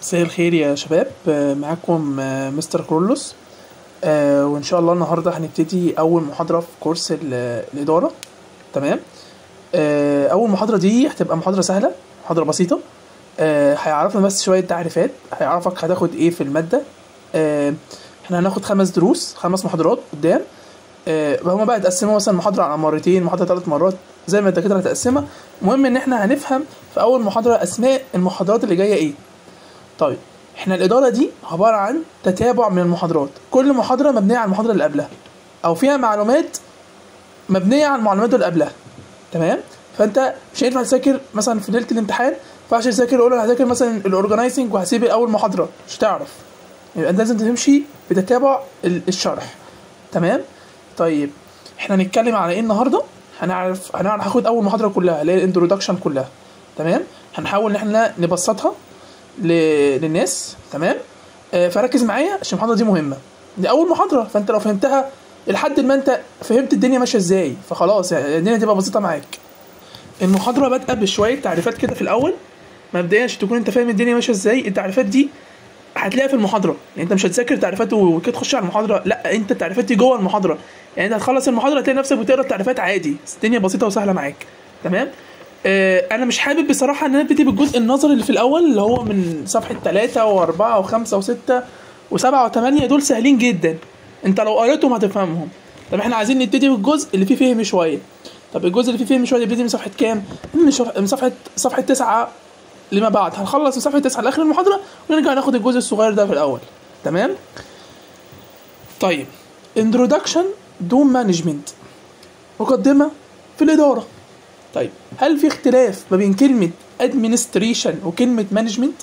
مساء الخير يا شباب آه، معاكم آه، مستر كرولوس آه، وان شاء الله النهارده هنبتدي اول محاضره في كورس ال- الاداره تمام آه، اول محاضره دي هتبقى محاضره سهله محاضره بسيطه آه، هيعرفنا بس شويه تعريفات هيعرفك هتاخد ايه في الماده آه، احنا هناخد خمس دروس خمس محاضرات قدام آه، هما بقى يتقسموا مثلا محاضره على مرتين محاضره ثلاث مرات زي ما الدكاتره هتقسمها المهم ان احنا هنفهم في اول محاضره اسماء المحاضرات اللي جايه ايه طيب احنا الإدارة دي عبارة عن تتابع من المحاضرات كل محاضرة مبنية على المحاضرة اللي قبلها أو فيها معلومات مبنية على المعلومات اللي قبلها تمام فأنت مش هينفع تذاكر مثلا في ليلة الامتحان ما ينفعش تذاكر أقول أنا هذاكر مثلا الأورجنايزنج وهسيب أول محاضرة مش هتعرف يبقى أنت لازم تمشي بتتابع ال- الشرح تمام طيب احنا هنتكلم على ايه النهارده هنعرف هنعرف هاخد اول محاضره كلها اللي هي الانترودكشن كلها تمام هنحاول ان احنا نبسطها ل... للناس تمام آه فركز معايا عشان المحاضره دي مهمه دي اول محاضره فانت لو فهمتها لحد ما انت فهمت الدنيا ماشيه ازاي فخلاص يعني الدنيا تبقى بسيطه معاك المحاضره بادئه بشويه تعريفات كده في الاول مبدئيا عشان تكون انت فاهم الدنيا ماشيه ازاي التعريفات دي هتلاقيها في المحاضره يعني انت مش هتذاكر تعريفات وكده تخش على المحاضره لا انت التعريفات دي جوه المحاضره يعني انت هتخلص المحاضره تلاقي نفسك بتقرا التعريفات عادي بس الدنيا بسيطه وسهله معاك تمام آه انا مش حابب بصراحه ان انا ابتدي بالجزء النظري اللي في الاول اللي هو من صفحه 3 و4 و5 و6 و7 و8 دول سهلين جدا انت لو قريتهم هتفهمهم طب احنا عايزين نبتدي بالجزء اللي فيه فهم شويه طب الجزء اللي فيه فهم شويه يبتدي من صفحه كام من شف- من صفحه صفحه 9 لما بعد هنخلص من صفحه 9 لاخر المحاضره ونرجع ناخد الجزء الصغير ده في الاول تمام طيب introduction to management مقدمه في الاداره طيب هل في اختلاف ما بين كلمه administration وكلمه management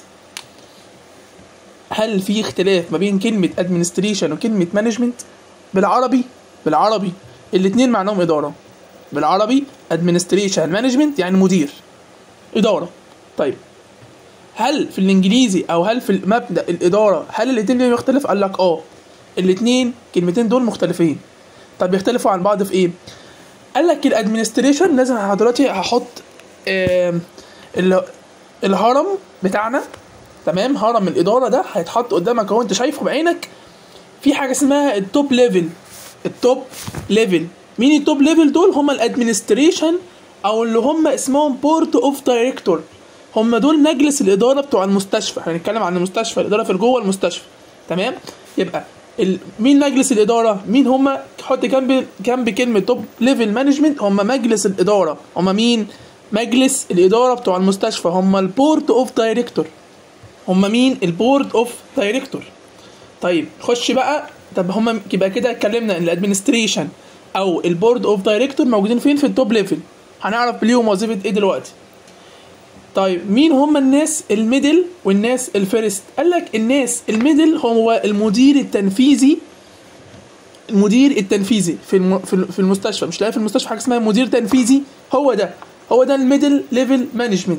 هل في اختلاف ما بين كلمه administration وكلمه management بالعربي بالعربي الاتنين معناهم اداره بالعربي administration management يعني مدير اداره طيب هل في الانجليزي او هل في مبدا الاداره هل الاثنين ليهم يختلف قال لك اه الاثنين كلمتين دول مختلفين طب بيختلفوا عن بعض في ايه قال لك الادمنستريشن لازم أنا دلوقتي هحط آم، ال- الهرم بتاعنا تمام هرم الاداره ده هيتحط قدامك اهو انت شايفه بعينك في حاجه اسمها التوب ليفل التوب ليفل مين التوب ليفل دول هم الادمنستريشن او اللي هم اسمهم بورد اوف دايركتور هم دول مجلس الاداره بتوع المستشفى احنا هنتكلم عن المستشفى الاداره في جوه المستشفى تمام يبقى ال... مين مجلس الاداره مين هم حط جنب جنب كلمه توب ليفل مانجمنت هم مجلس الاداره هم مين مجلس الاداره بتوع المستشفى هم البورد اوف دايركتور هم مين البورد اوف دايركتور طيب خش بقى طب هم يبقى كده اتكلمنا ان الادمنستريشن او البورد اوف دايركتور موجودين فين في التوب ليفل هنعرف ليهم وظيفه ايه دلوقتي طيب مين هم الناس الميدل والناس الفيرست قال لك الناس الميدل هو المدير التنفيذي المدير التنفيذي في الم... في ال- في المستشفى مش لاقي في المستشفى حاجه اسمها مدير تنفيذي هو ده هو ده الميدل ليفل مانجمنت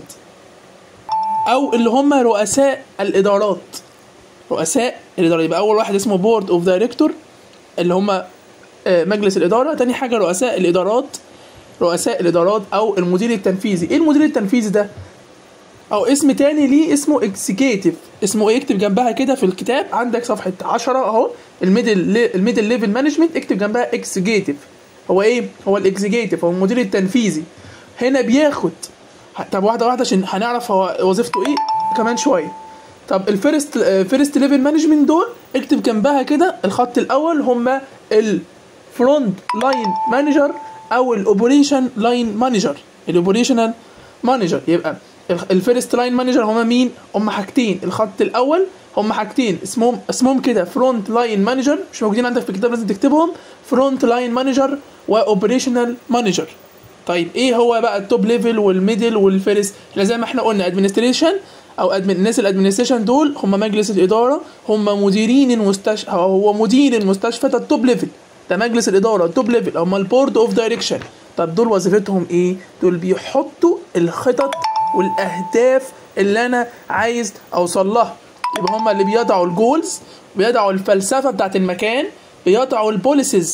او اللي هم رؤساء الادارات رؤساء الاداره يبقى اول واحد اسمه بورد اوف دايركتور اللي هم آه، مجلس الاداره تاني حاجه رؤساء الادارات رؤساء الادارات او المدير التنفيذي ايه المدير التنفيذي ده او اسم تاني ليه اسمه اكسكيتيف اسمه ايه اكتب جنبها كده في الكتاب عندك صفحه 10 اهو الميدل الميدل ليفل مانجمنت اكتب جنبها اكسكيتيف هو ايه هو الاكسكيتيف هو المدير التنفيذي هنا بياخد طب واحده واحده عشان هنعرف هو وظيفته ايه كمان شويه طب الفيرست فيرست ليفل مانجمنت دول اكتب جنبها كده الخط الاول هم الفرونت لاين مانجر او الاوبريشن لاين مانجر الاوبريشنال مانجر يبقى الفيرست لاين مانجر هم مين هم حاجتين الخط الاول هم حاجتين اسمهم اسمهم كده فرونت لاين مانجر مش موجودين عندك في الكتاب لازم تكتبهم فرونت لاين مانجر واوبريشنال مانجر طيب ايه هو بقى التوب ليفل والميدل والفيرست احنا زي ما احنا قلنا ادمنستريشن او أدمن الناس الادمنستريشن دول هم مجلس الاداره هم مديرين المستشفى هو مدير المستشفى ده التوب ليفل ده مجلس الاداره التوب ليفل هم البورد اوف دايركشن طب دول وظيفتهم ايه دول بيحطوا الخطط والاهداف اللي انا عايز اوصل لها يبقى هم اللي بيضعوا الجولز بيضعوا الفلسفه بتاعت المكان بيضعوا البوليسيز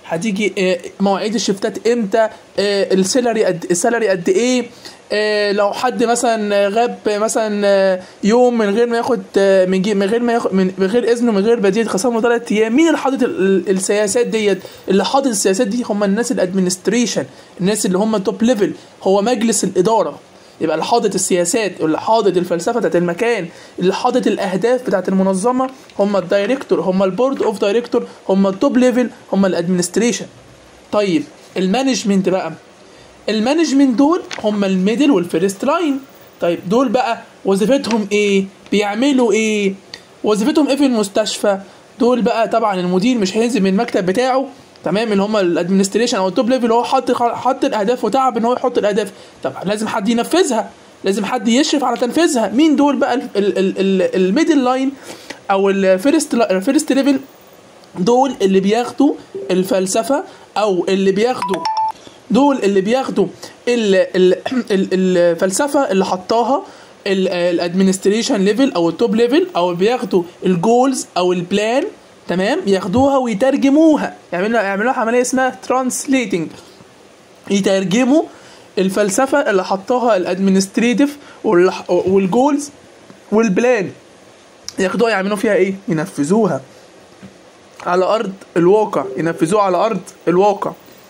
هتيجي آه، مواعيد الشفتات امتى آه، السالري قد السالري قد ايه آه، لو حد مثلا غاب مثلا آه، يوم من غير ما ياخد آه، من جي- من غير ما ياخد من من غير اذنه من غير بديل خصم له ثلاث ايام مين اللي حاطط ال- ال- السياسات ديت اللي حاطط السياسات دي هم الناس الادمنستريشن الناس اللي هم توب ليفل هو مجلس الاداره يبقى اللي حاطط السياسات اللي حاطط الفلسفه بتاعت المكان اللي حاطط الاهداف بتاعت المنظمه هم الدايركتور هم البورد اوف دايركتور هم التوب ليفل هم الادمنستريشن طيب المانجمنت بقى المانجمنت دول هم الميدل والفيرست لاين طيب دول بقى وظيفتهم ايه بيعملوا ايه وظيفتهم ايه في المستشفى دول بقى طبعا المدير مش هينزل من المكتب بتاعه تمام اللي هم الادمنستريشن او التوب ليفل هو حط حط الاهداف وتعب ان هو يحط الاهداف طب لازم حد ينفذها لازم حد يشرف على تنفيذها مين دول بقى الميدل لاين او الفيرست الفيرست ليفل دول اللي بياخدوا الفلسفه او اللي بياخدوا دول اللي بياخدوا ال ال ال الفلسفه اللي حطاها الادمنستريشن ليفل او التوب ليفل او بياخدوا الجولز او البلان تمام ياخدوها ويترجموها يعملوا يعملوا عمليه اسمها ترانسليتنج يترجموا الفلسفه اللي حطاها الادمنستريتيف والجولز والبلان ياخدوها يعملوا فيها ايه ينفذوها على ارض الواقع ينفذوها على ارض الواقع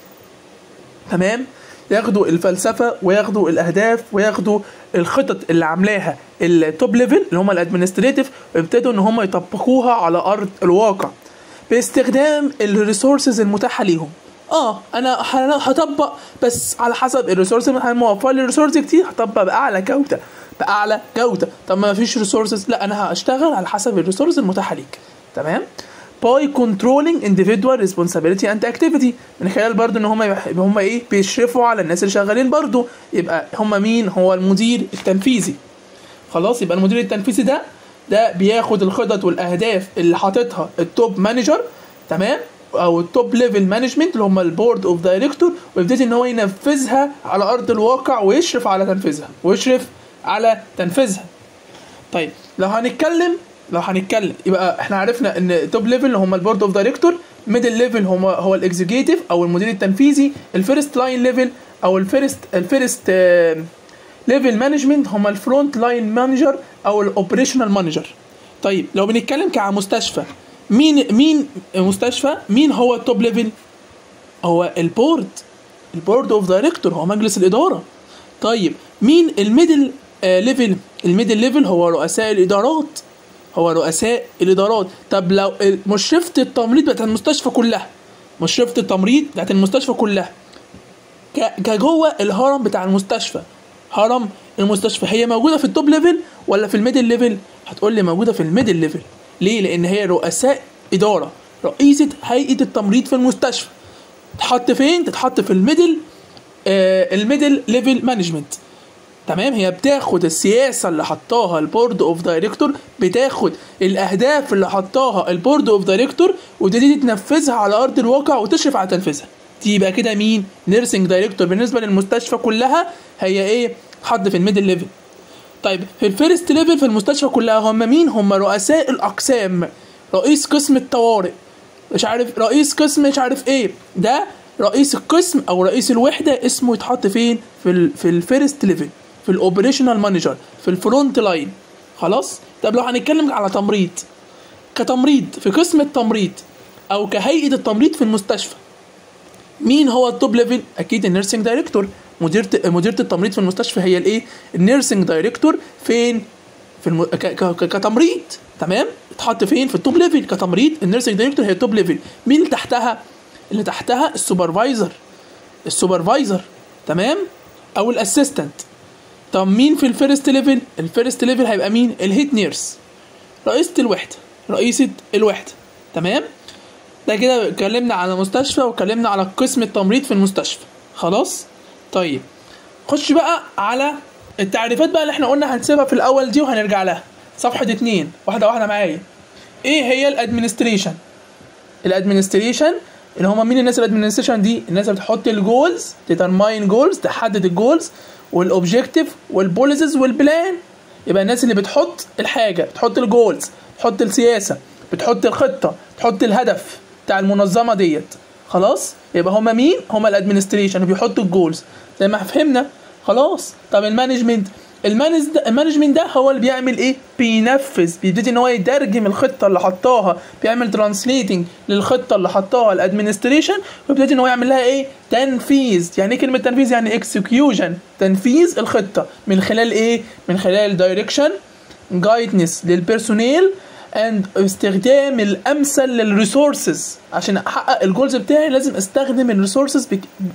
تمام ياخدوا الفلسفه وياخدوا الاهداف وياخدوا الخطط اللي عاملاها التوب ليفل اللي هم الادمنستريتيف ويبتدوا ان هم يطبقوها على ارض الواقع باستخدام الريسورسز المتاحه ليهم اه انا ه- هطبق بس على حسب الريسورس موفر لي ريسورس كتير هطبق باعلى جوده باعلى جوده طب ما فيش ريسورسز لا انا هشتغل على حسب الريسورس المتاحه ليك تمام باي كنترولينج individual responsibility and activity من خلال برضو ان هم يح- هم ايه بيشرفوا على الناس اللي شغالين برضو يبقى هم مين هو المدير التنفيذي خلاص يبقى المدير التنفيذي ده ده بياخد الخطط والاهداف اللي حاططها التوب مانجر تمام او التوب ليفل مانجمنت اللي هم البورد اوف دايركتور ويبتدي ان هو ينفذها على ارض الواقع ويشرف على تنفيذها ويشرف على تنفيذها طيب لو هنتكلم لو هنتكلم يبقى احنا عرفنا ان توب ليفل هم البورد اوف دايركتور ميدل ليفل هم هو الاكزيكيتيف او المدير التنفيذي الفيرست لاين ليفل او الفيرست الفيرست ليفل مانجمنت هم الفرونت لاين مانجر او الاوبريشنال مانجر طيب لو بنتكلم كمستشفى مين مين مستشفى مين هو التوب ليفل هو البورد البورد اوف دايركتور هو مجلس الاداره طيب مين الميدل آه ليفل الميدل ليفل هو رؤساء الادارات هو رؤساء الادارات طب لو مشرفه التمريض بتاعت المستشفى كلها مشرفه التمريض بتاعت المستشفى كلها ك- كجوه الهرم بتاع المستشفى هرم المستشفى هي موجوده في التوب ليفل ولا في الميدل ليفل هتقول لي موجوده في الميدل ليفل ليه لان هي رؤساء اداره رئيسه هيئه التمريض في المستشفى تتحط فين تتحط في الميدل آه الميدل ليفل مانجمنت تمام هي بتاخد السياسه اللي حطاها البورد اوف دايركتور بتاخد الاهداف اللي حطاها البورد اوف دايركتور وتبتدي تنفذها على ارض الواقع وتشرف على تنفيذها دي يبقى كده مين نيرسينج دايركتور بالنسبه للمستشفى كلها هي ايه حد في الميدل ليفل طيب في الفيرست ليفل في المستشفى كلها هم مين هم رؤساء الاقسام رئيس قسم الطوارئ مش عارف رئيس قسم مش عارف ايه ده رئيس القسم او رئيس الوحده اسمه يتحط فين في ال في الفيرست ليفل في الاوبريشنال مانجر في الفرونت لاين خلاص طب لو هنتكلم على تمريض كتمريض في قسم التمريض او كهيئه التمريض في المستشفى مين هو التوب ليفل اكيد النيرسينج دايركتور مديره مديره التمريض في المستشفى هي الايه النيرسينج دايركتور فين في الم... ك... ك... ك... كتمريض تمام اتحط فين في التوب ليفل كتمريض النيرسينج دايركتور هي التوب ليفل مين اللي تحتها اللي تحتها السوبرفايزر السوبرفايزر تمام او الاسيستنت طب مين في الفيرست ليفل الفيرست ليفل هيبقى مين الهيد نيرس رئيسة الوحدة رئيسة الوحدة تمام ده كده اتكلمنا على مستشفى واتكلمنا على قسم التمريض في المستشفى خلاص طيب خش بقى على التعريفات بقى اللي احنا قلنا هنسيبها في الاول دي وهنرجع لها صفحة اتنين واحدة واحدة معايا ايه هي الادمنستريشن الادمنستريشن اللي هم مين الناس الادمنستريشن دي الناس اللي بتحط الجولز تدرماين جولز تحدد الجولز والاوبجيكتيف والبوليسز والبلان يبقى الناس اللي بتحط الحاجه بتحط الجولز بتحط السياسه بتحط الخطه بتحط الهدف بتاع المنظمه ديت خلاص يبقى هما مين هما الادمنستريشن وبيحطوا الجولز زي ما فهمنا خلاص طب المانجمنت المانجمنت ده هو اللي بيعمل ايه بينفذ بيبتدي ان هو يترجم الخطه اللي حطاها بيعمل ترانسليتنج للخطه اللي حطاها الادمنستريشن ويبتدي ان هو يعمل لها ايه تنفيذ يعني ايه كلمه تنفيذ يعني اكسكيوشن تنفيذ الخطه من خلال ايه من خلال دايركشن جايدنس للبيرسونيل اند استخدام الامثل للريسورسز عشان احقق الجولز بتاعي لازم استخدم الريسورسز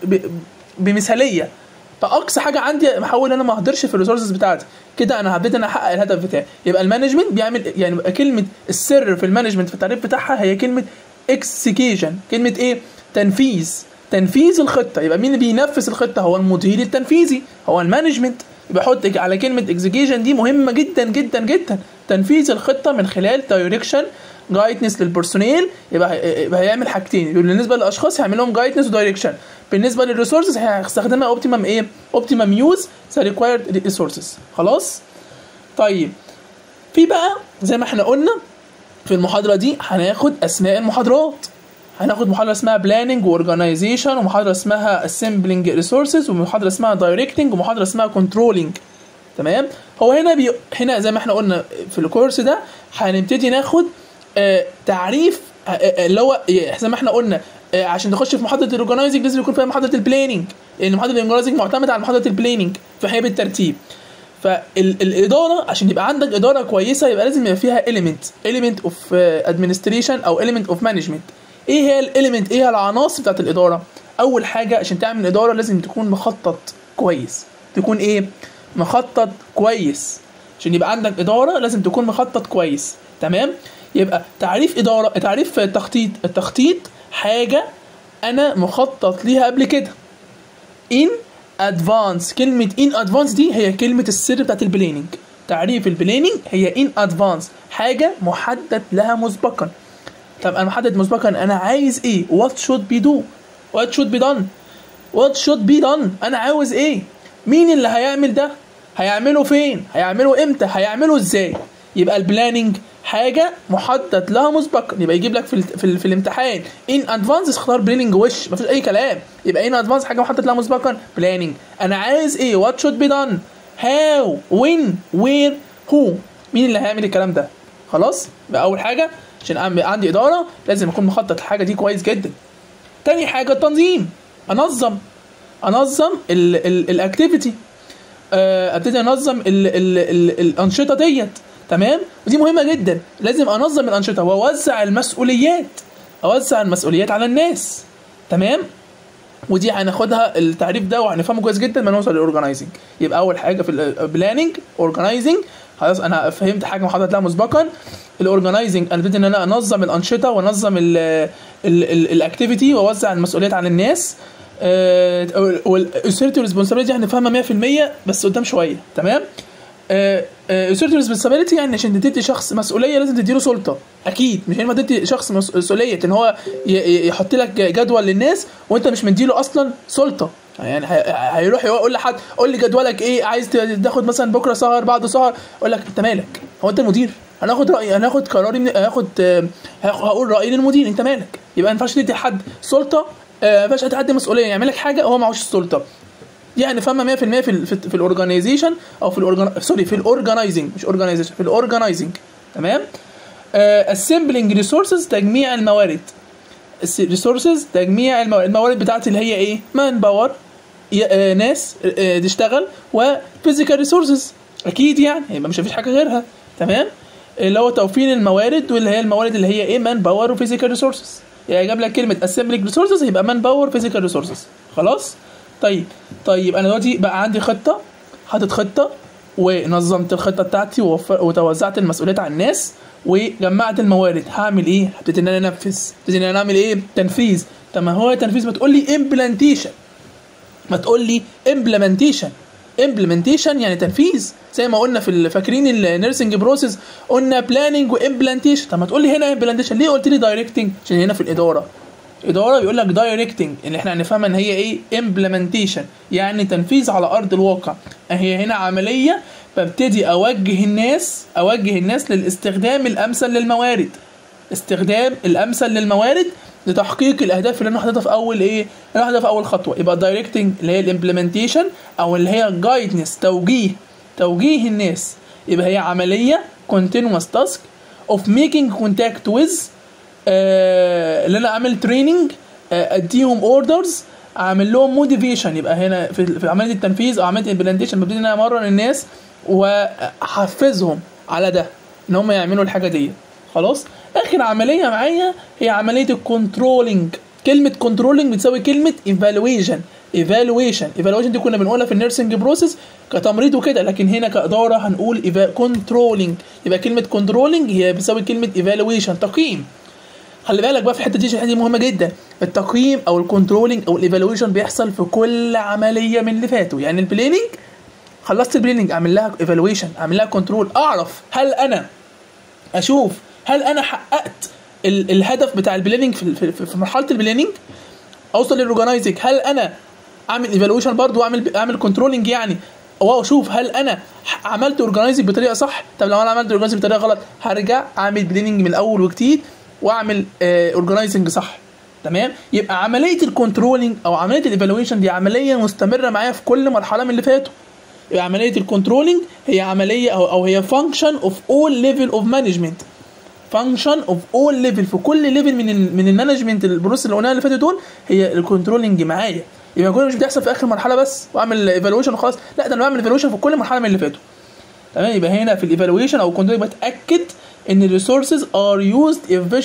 بمثاليه فاقصى حاجه عندي بحاول انا ما اهدرش في الريسورسز بتاعتي كده انا حبيت ان احقق الهدف بتاعي يبقى المانجمنت بيعمل يعني بقى كلمه السر في المانجمنت في التعريف بتاعها هي كلمه اكسكيشن كلمه ايه تنفيذ تنفيذ الخطه يبقى مين اللي بينفذ الخطه هو المدير التنفيذي هو المانجمنت يبقى حط على كلمه اكزيكيشن دي مهمه جدا جدا جدا تنفيذ الخطه من خلال دايركشن جايدنس للبرسونيل يبقى يبقى هيعمل حاجتين بالنسبه للاشخاص هيعمل لهم جايدنس ودايركشن بالنسبه للريسورسز هيستخدمها اوبتيمم ايه اوبتيمم يوز ذا ريكوايرد ريسورسز خلاص طيب في بقى زي ما احنا قلنا في المحاضره دي هناخد اسماء المحاضرات هناخد محاضره اسمها بلاننج واورجانيزيشن ومحاضره اسمها اسمبلنج ريسورسز ومحاضره اسمها دايركتنج ومحاضره اسمها كنترولنج تمام هو هنا بي... هنا زي ما احنا قلنا في الكورس ده هنبتدي ناخد آه تعريف آه آه اللي هو زي ما احنا قلنا آه عشان تخش في محاضره الاورجنايزنج لازم يكون فيها محاضره البلاننج لان محاضره الاورجنايزنج معتمده على محاضره البلاننج في حياه الترتيب فالاداره عشان يبقى عندك اداره كويسه يبقى لازم يبقى فيها element element of administration او element of management ايه هي الاليمنت ايه هي العناصر بتاعت الاداره اول حاجه عشان تعمل اداره لازم تكون مخطط كويس تكون ايه مخطط كويس عشان يبقى عندك اداره لازم تكون مخطط كويس تمام يبقى تعريف اداره تعريف التخطيط التخطيط حاجه انا مخطط ليها قبل كده in advance كلمه in advance دي هي كلمه السر بتاعت البلاننج تعريف البلاننج هي in advance حاجه محدد لها مسبقا طب انا محدد مسبقا انا عايز ايه what should be do what should be done what should be done انا عاوز ايه مين اللي هيعمل ده هيعمله فين هيعمله امتى هيعمله ازاي يبقى البلاننج حاجه محدد لها مسبقا يبقى يجيب لك في ال في, ال في الامتحان ان ادفانس اختار بلاننج وش مفيش اي كلام يبقى ان ادفانس حاجه محدد لها مسبقا بلاننج انا عايز ايه وات شود بي دان هاو وين وير هو مين اللي هيعمل الكلام ده خلاص يبقى اول حاجه عشان عندي اداره لازم اكون مخطط الحاجه دي كويس جدا تاني حاجه التنظيم انظم انظم الاكتيفيتي ابتدي انظم ال ال ال الانشطه ديت تمام ودي مهمه جدا لازم انظم الانشطه واوزع المسؤوليات اوزع المسؤوليات على الناس تمام ودي هناخدها التعريف ده وهنفهمه كويس جدا لما نوصل للاورجنايزنج يبقى اول حاجه في البلاننج اورجنايزنج خلاص انا فهمت حاجه محدد لها مسبقا الاورجنايزنج انا ابتدي ان انا انظم الانشطه وانظم الاكتيفيتي واوزع المسؤوليات على الناس والاسيرتي ريسبونسابيلتي هنفهمها 100% بس قدام شويه تمام اسيرتي ريسبونسابيلتي يعني عشان تدي شخص مسؤوليه لازم تديله سلطه اكيد مش هينفع تدي شخص مسؤوليه ان هو يحط لك جدول للناس وانت مش مديله اصلا سلطه يعني هيروح يقول لحد قول لي جدولك ايه عايز تاخد مثلا بكره سهر بعد سهر اقول لك انت مالك هو انت المدير انا هاخد رايي انا هاخد قراري من هاخد هقول رايي للمدير انت مالك يبقى ما ينفعش تدي حد سلطه ما ينفعش حد مسؤوليه يعمل لك حاجه هو معهوش السلطه دي يعني فاهمه 100% في ال في, في الاورجنايزيشن او في الاورجن سوري في الاورجنايزنج مش اورجنايزيشن في الاورجنايزنج تمام اسمبلنج ريسورسز تجميع الموارد ريسورسز تجميع الموارد الموارد بتاعتي اللي هي ايه مان باور ناس تشتغل وفيزيكال ريسورسز اكيد يعني يبقى مش مفيش حاجه غيرها تمام اللي هو توفير الموارد واللي هي الموارد اللي هي ايه مان باور وفيزيكال ريسورسز يعني جاب لك كلمه اسمبلنج ريسورسز يبقى مان باور فيزيكال ريسورسز خلاص طيب طيب انا دلوقتي بقى عندي خطه حاطط خطه ونظمت الخطه بتاعتي وتوزعت المسؤوليات على الناس وجمعت الموارد هعمل ايه هبتدي ان انا انفذ هبتدي ان انا اعمل ايه تنفيذ طب ما هو تنفيذ ما تقول لي امبلانتيشن ما تقول لي امبلمنتيشن امبلمنتيشن يعني تنفيذ زي ما قلنا في فاكرين النيرسنج بروسيس قلنا بلاننج وامبلانتيشن طب ما تقول لي هنا امبلانتيشن ليه قلت لي دايركتنج عشان هنا في الاداره اداره بيقول لك دايركتنج اللي احنا هنفهمها ان هي ايه امبلمنتيشن يعني تنفيذ على ارض الواقع هي هنا عمليه ببتدي اوجه الناس اوجه الناس للاستخدام الامثل للموارد استخدام الامثل للموارد لتحقيق الاهداف اللي انا حاططها في اول ايه انا حاططها في اول خطوه يبقى دايركتنج اللي هي الامبلمنتيشن او اللي هي جايدنس توجيه توجيه الناس يبقى هي عمليه continuous task of making contact with آه اللي انا اعمل تريننج آه اديهم اوردرز اعمل لهم موتيفيشن يبقى هنا في, في عمليه التنفيذ او عمليه الامبلمنتيشن ببتدي ان انا امرن الناس واحفزهم على ده ان هم يعملوا الحاجه دي خلاص اخر عمليه معايا هي عمليه الكنترولنج كلمه كنترولنج بتساوي كلمه ايفالويشن ايفالويشن ايفالويشن دي كنا بنقولها في النيرسنج بروسيس كتمريض وكده لكن هنا كاداره هنقول كنترولنج يبقى كلمه كنترولنج هي بتساوي كلمه ايفالويشن تقييم خلي بالك بقى في الحته دي الحته دي مهمه جدا التقييم او الكنترولنج او الايفالويشن بيحصل في كل عمليه من اللي فاتوا يعني البليننج خلصت البليننج اعمل لها ايفالويشن اعمل لها كنترول اعرف هل انا اشوف هل انا حققت ال الهدف بتاع البليننج في, في, في مرحله البليننج اوصل للاورجنايزنج هل انا اعمل ايفالويشن برضو واعمل اعمل كنترولنج يعني واشوف هل انا عملت اورجنايزنج بطريقه صح طب لو انا عملت اورجنايزنج بطريقه غلط هرجع اعمل بليننج من الاول وجديد واعمل اورجنايزنج صح تمام يبقى عمليه الكنترولنج او عمليه الايفالويشن دي عمليه مستمره معايا في كل مرحله من اللي فاتوا يبقى عمليه الكنترولنج هي عمليه او, أو هي فانكشن اوف اول ليفل اوف مانجمنت فانكشن اوف اول ليفل في كل ليفل من ال من المانجمنت البروسيس اللي قلناها اللي فاتوا دول هي الكنترولنج معايا يبقى كل مش بتحصل في اخر مرحله بس واعمل ايفالويشن وخلاص لا ده انا بعمل ايفالويشن في كل مرحله من اللي فاتوا تمام يبقى هنا في الايفالويشن او الكنترول بتاكد ان الريسورسز ار يوزد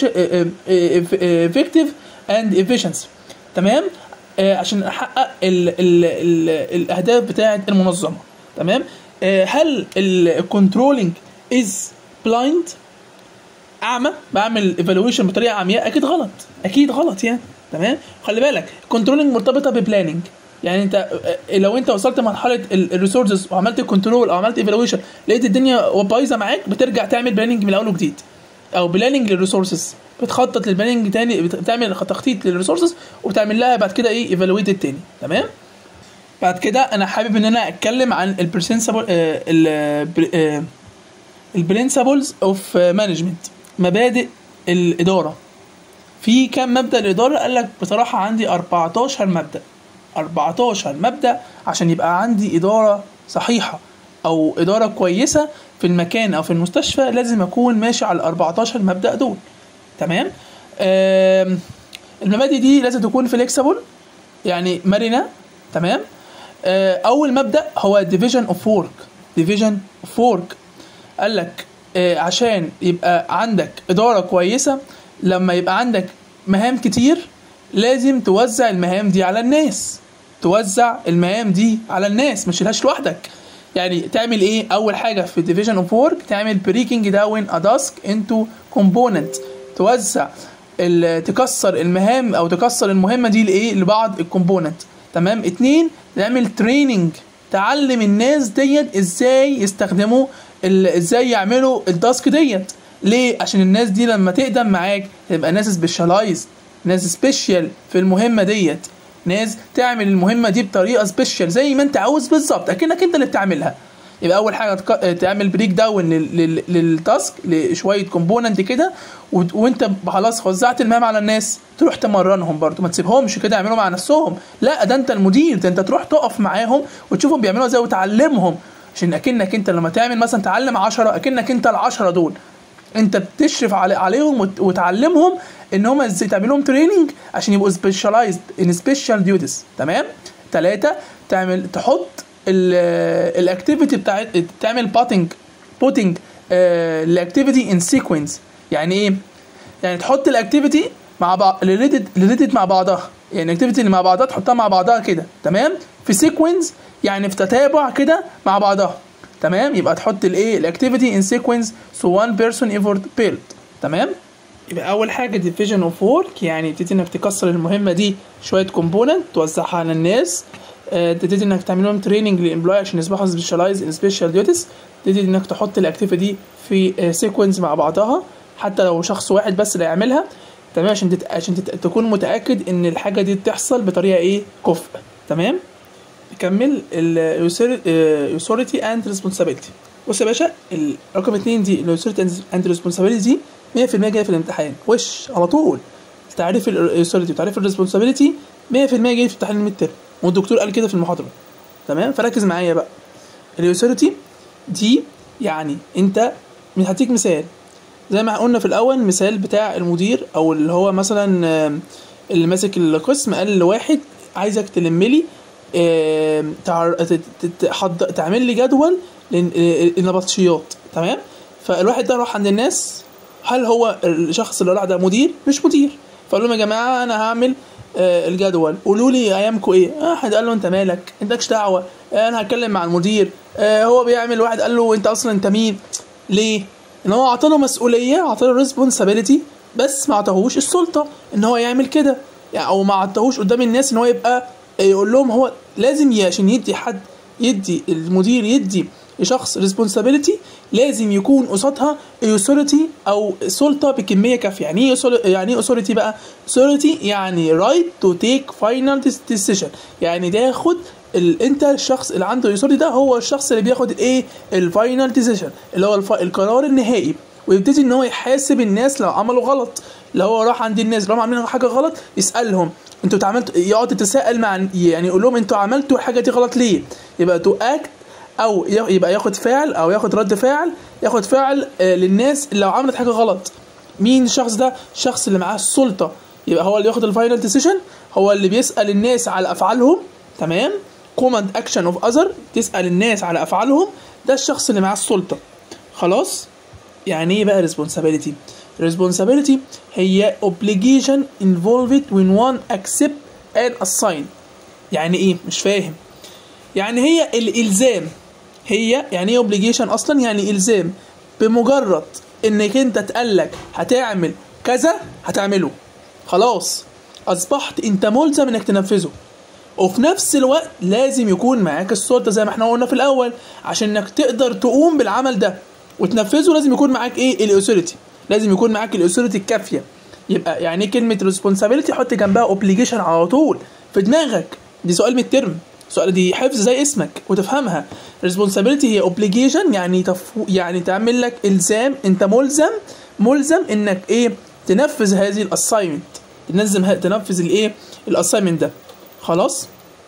effective اند efficiency تمام آه عشان احقق ال ال ال الاهداف بتاعه المنظمه تمام آه هل الكنترولنج از بلايند اعمى بعمل ايفالويشن بطريقه عمياء اكيد غلط اكيد غلط يعني تمام خلي بالك كنترولنج مرتبطه ببلاننج يعني انت لو انت وصلت مرحله الريسورسز وعملت كنترول او عملت ايفالويشن لقيت الدنيا بايظه معاك بترجع تعمل بلاننج من الاول وجديد او بلاننج للريسورسز بتخطط للبلاننج تاني بتعمل تخطيط للريسورسز وتعمل لها بعد كده ايه ايفالويتد تاني تمام بعد كده انا حابب ان انا اتكلم عن البرنسبل البرنسبلز اوف مانجمنت مبادئ الاداره في كام مبدا الاداره قال لك بصراحه عندي 14 مبدا 14 مبدا عشان يبقى عندي اداره صحيحه او اداره كويسه في المكان او في المستشفى لازم اكون ماشي على ال 14 مبدا دول تمام المبادئ دي لازم تكون فليكسبل يعني مرنه تمام اول مبدا هو ديفيجن اوف ورك ديفيجن اوف ورك قال لك عشان يبقى عندك اداره كويسه لما يبقى عندك مهام كتير لازم توزع المهام دي على الناس توزع المهام دي على الناس ما تشيلهاش لوحدك يعني تعمل ايه اول حاجه في ديفيجن اوف ورك تعمل بريكنج داون ا تاسك انتو كومبوننت توزع تكسر المهام او تكسر المهمه دي لايه لبعض الكومبوننت تمام اتنين تعمل تريننج تعلم الناس ديت ازاي يستخدموا ازاي يعملوا التاسك ديت ليه عشان الناس دي لما تقدم معاك تبقى ناس سبيشالايز ناس سبيشال في المهمه ديت ناس تعمل المهمه دي بطريقه سبيشال زي ما انت عاوز بالظبط اكنك انت اللي بتعملها يبقى اول حاجه تعمل بريك داون للتاسك لشويه كومبوننت كده وانت خلاص وزعت المهام على الناس تروح تمرنهم برضو ما تسيبهمش كده يعملوا مع نفسهم لا ده انت المدير ده انت تروح تقف معاهم وتشوفهم بيعملوا ازاي وتعلمهم عشان اكنك انت لما تعمل مثلا تعلم 10 اكنك انت العشرة دول انت بتشرف علي عليهم وتعلمهم ان هم ازاي تعمل لهم تريننج عشان يبقوا سبيشاليزد ان سبيشال ديوتيز تمام ثلاثة تعمل تحط الاكتيفيتي بتاعت تعمل باتنج بوتنج الاكتيفيتي ان سيكونس يعني ايه يعني تحط الاكتيفيتي مع بعض ريليتد مع بعضها يعني الاكتيفيتي اللي مع بعضها تحطها مع بعضها كده تمام في سيكونس يعني في تتابع كده مع بعضها تمام يبقى تحط الايه الاكتيفيتي ان سيكونس سو وان بيرسون ايفورت بيلد تمام يبقى اول حاجه ديفيجن اوف ورك يعني تبتدي انك تكسر المهمه دي شويه كومبوننت توزعها على الناس تبتدي انك تعمل لهم تريننج للامبلوي عشان يصبحوا سبيشالايز ان سبيشال ديوتيز تبتدي انك تحط الاكتيفيتي في سيكونس مع بعضها حتى لو شخص واحد بس اللي يعملها تمام عشان تت... عشان تت... تكون متاكد ان الحاجه دي بتحصل بطريقه ايه كفء تمام نكمل الاوثوريتي اند ريسبونسابيلتي بص يا باشا رقم اتنين دي الاوثوريتي اند ريسبونسابيلتي دي 100% جايه في الامتحان وش على طول تعريف الاثوريتي وتعريف الريسبونسابيلتي 100% جاي في امتحان الميد ترم والدكتور قال كده في المحاضره تمام فركز معايا بقى الاثوريتي دي يعني انت هديك مثال زي ما قلنا في الاول مثال بتاع المدير او اللي هو مثلا آم، اللي ماسك القسم قال لواحد عايزك تلم لي آم، تعر... ت- ت- ت- حض... تعمل لي جدول للنبطشيات تمام فالواحد ده راح عند الناس هل هو الشخص اللي راح ده مدير مش مدير فقال لهم يا جماعه انا هعمل آه، الجدول قولوا لي ايامكم ايه آه، واحد قال له انت مالك انت مالكش دعوه آه، انا هتكلم مع المدير آه، هو بيعمل واحد قال له انت اصلا انت مين ليه ان هو اعطاله مسؤوليه اعطاله ريسبونسابيلتي بس ما اعطاهوش السلطه ان هو يعمل كده يعني او ما اعطاهوش قدام الناس ان هو يبقى يقول لهم هو لازم ي- عشان يدي حد يدي المدير يدي لشخص ريسبونسابيلتي لازم يكون قصادها اوثوريتي او سلطه بكميه كافيه يعني ايه author- يعني ايه اوثوريتي بقى authority يعني رايت تو تيك فاينل ديسيشن يعني ده ياخد ال... انت الشخص اللي عنده اوثوريتي ده هو الشخص اللي بياخد الايه الفاينل ديسيشن اللي هو الف... القرار النهائي ويبتدي ان هو يحاسب الناس لو عملوا غلط لو هو راح عند الناس لو هم عاملين حاجه غلط يسالهم انتوا اتعاملتوا يقعد يتساءل مع يعني يقول لهم انتوا عملتوا الحاجه دي غلط ليه يبقى تو اكت او ي- يبقى ياخد فعل او ياخد رد فعل ياخد فعل آه، للناس اللي لو عملت حاجه غلط مين الشخص ده الشخص اللي معاه السلطه يبقى هو اللي ياخد الفاينل ديسيشن هو اللي بيسال الناس على افعالهم تمام كوماند اكشن اوف اذر تسال الناس على افعالهم ده الشخص اللي معاه السلطه خلاص يعني ايه بقى responsibility responsibility هي obligation involved when one accept and assign يعني ايه مش فاهم يعني هي الالزام هي يعني ايه obligation اصلا يعني الزام بمجرد انك انت تقلك هتعمل كذا هتعمله خلاص اصبحت انت ملزم انك تنفذه وفي نفس الوقت لازم يكون معاك السلطه زي ما احنا قلنا في الاول عشان انك تقدر تقوم بالعمل ده وتنفذه لازم يكون معاك ايه الاوثوريتي لازم يكون معاك الاوثوريتي الكافيه يبقى يعني ايه كلمه ريسبونسابيلتي حط جنبها اوبليجيشن على طول في دماغك دي سؤال من الترم سؤال دي حفظ زي اسمك وتفهمها responsibility هي obligation يعني تفو يعني تعمل لك الزام انت ملزم ملزم انك ايه تنفذ هذه الاساينمنت تنزم ه- تنفذ الايه الاساينمنت ده خلاص